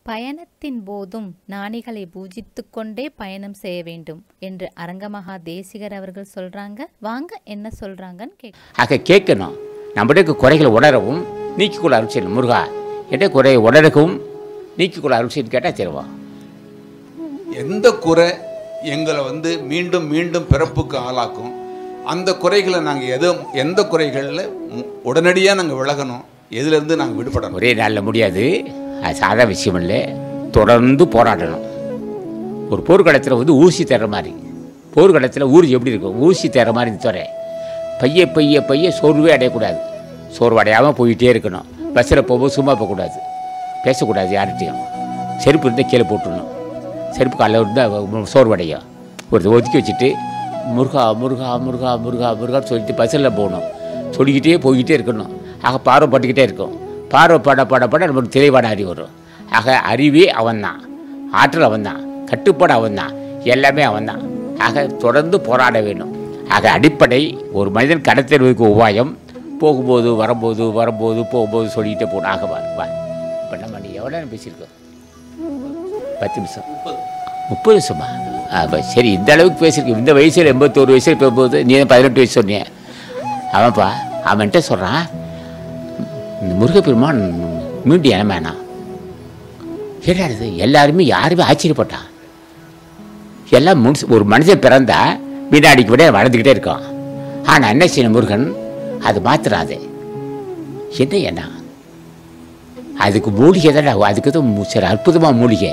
பயணத்தின் போதும் ஞானிகளை பூஜித்துக் கொண்டே பயணம் செய்ய வேண்டும் என்று அரங்கமகா தேசிகர் அவர்கள் சொல்றாங்க வாங்க என்ன சொல்றாங்கன்னு கேட்க ஆக கேட்கணும் நம்முடைய குறைகளை உணரவும் நீக்கிக்கொள்ள அருள் செய்யணும் முருகா என்ற குறையை உணரவும் நீக்கிக்கொள்ள அருள் செய்யணும் கேட்டால் தருவான் எந்த குறை எங்களை வந்து மீண்டும் மீண்டும் பிறப்புக்கு ஆளாக்கும் அந்த குறைகளை நாங்கள் எதோ எந்த குறைகளில் உடனடியாக நாங்கள் விலகணும் எதுலேருந்து நாங்கள் விடுபடணும் ஒரே நாளில் முடியாது அது சாதா விஷயம் இல்லை தொடர்ந்து போராடணும் ஒரு போர்க்களத்தில் வந்து ஊசி தர்ற மாதிரி போர்க்களத்தில் ஊர்ஜி எப்படி இருக்கும் ஊசி தர்ற மாதிரி இந்த துறை பைய பைய பைய சோர்வே அடையக்கூடாது சோர்வு அடையாமல் போயிட்டே இருக்கணும் பஸ்ஸில் போகும்போது சும்மா போகக்கூடாது பேசக்கூடாது யார்கிட்டையும் செருப்பு இருந்தால் கீழே போட்டுடணும் செருப்பு காலைல இருந்தால் சோர்வடையும் ஒரு ஒதுக்கி வச்சுட்டு முருகா முருகா முருகா முருகா முருகான்னு சொல்லிட்டு பஸ்ஸில் போகணும் சொல்லிக்கிட்டே போய்கிட்டே இருக்கணும் ஆக பார்வை பட்டுக்கிட்டே இருக்கும் பார்வை பட பட பட நமக்கு தெளிவான அறிவு வரும் ஆக அறிவே அவன்தான் ஆற்றல் அவன்தான் கட்டுப்பாடு அவன்தான் எல்லாமே அவன்தான் ஆக தொடர்ந்து போராட வேண்டும் ஆக அடிப்படை ஒரு மனிதன் கடத்தெருவுக்கு உபாயம் போகும்போது வரும்போது வரும்போது போகும்போது சொல்லிக்கிட்டே போகணும் ஆக வா வா இப்போ நம்ம நீ எவ்வளோ நேரம் பேசியிருக்கோம் பத்து நிமிஷம் முப்பது நிமிஷமா அப்போ சரி இந்த அளவுக்கு பேசியிருக்க இந்த வயசில் எண்பத்தோரு வயசில் போகும்போது நீ தான் பதினெட்டு வயசு சொன்னீங்க அவன்ப்பா அவன்கிட்ட சொல்கிறான் இந்த முருகப்பெருமான் மீண்டும் இனமேனா என்ன இது எல்லாருமே யாருமே ஆச்சரியப்பட்டான் எல்லாம் முன்ஸ் ஒரு மனுஷன் பிறந்தா வினாடிக்கு விட வளர்ந்துக்கிட்டே இருக்கான் ஆனால் என்ன செய்யணும் முருகன் அது மாத்திராது என்ன என்ன அதுக்கு மூலிகை தானே அதுக்கு தான் சில அற்புதமாக மூலிகை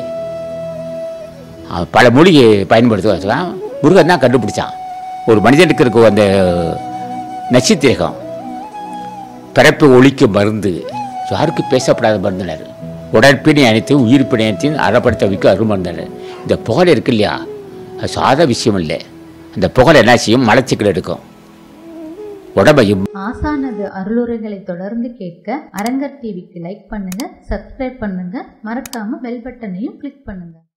அவன் பல மூலிகை பயன்படுத்துவான் முருகன் தான் கண்டுபிடிச்சான் ஒரு மனிதனுக்கு இருக்க அந்த நட்சத்திரகம் பிறப்பு ஒழிக்க மருந்து யாருக்கு பேசப்படாத மருந்தினர் உடற்பிணி அனைத்தையும் உயிர்ப்பிணி அனைத்தையும் அறப்படுத்த வைக்க அருமருந்தினர் இந்த புகழ் இருக்கு இல்லையா அது சாத விஷயம் இல்லை அந்த புகழ் என்ன செய்யும் மலச்சிக்கல் எடுக்கும் உடம்பையும் ஆசானது அருளுரைகளை தொடர்ந்து கேட்க அரங்கர் டிவிக்கு லைக் பண்ணுங்க சப்ஸ்கிரைப் பண்ணுங்க மறக்காம பெல் பட்டனையும் கிளிக் பண்ணுங்க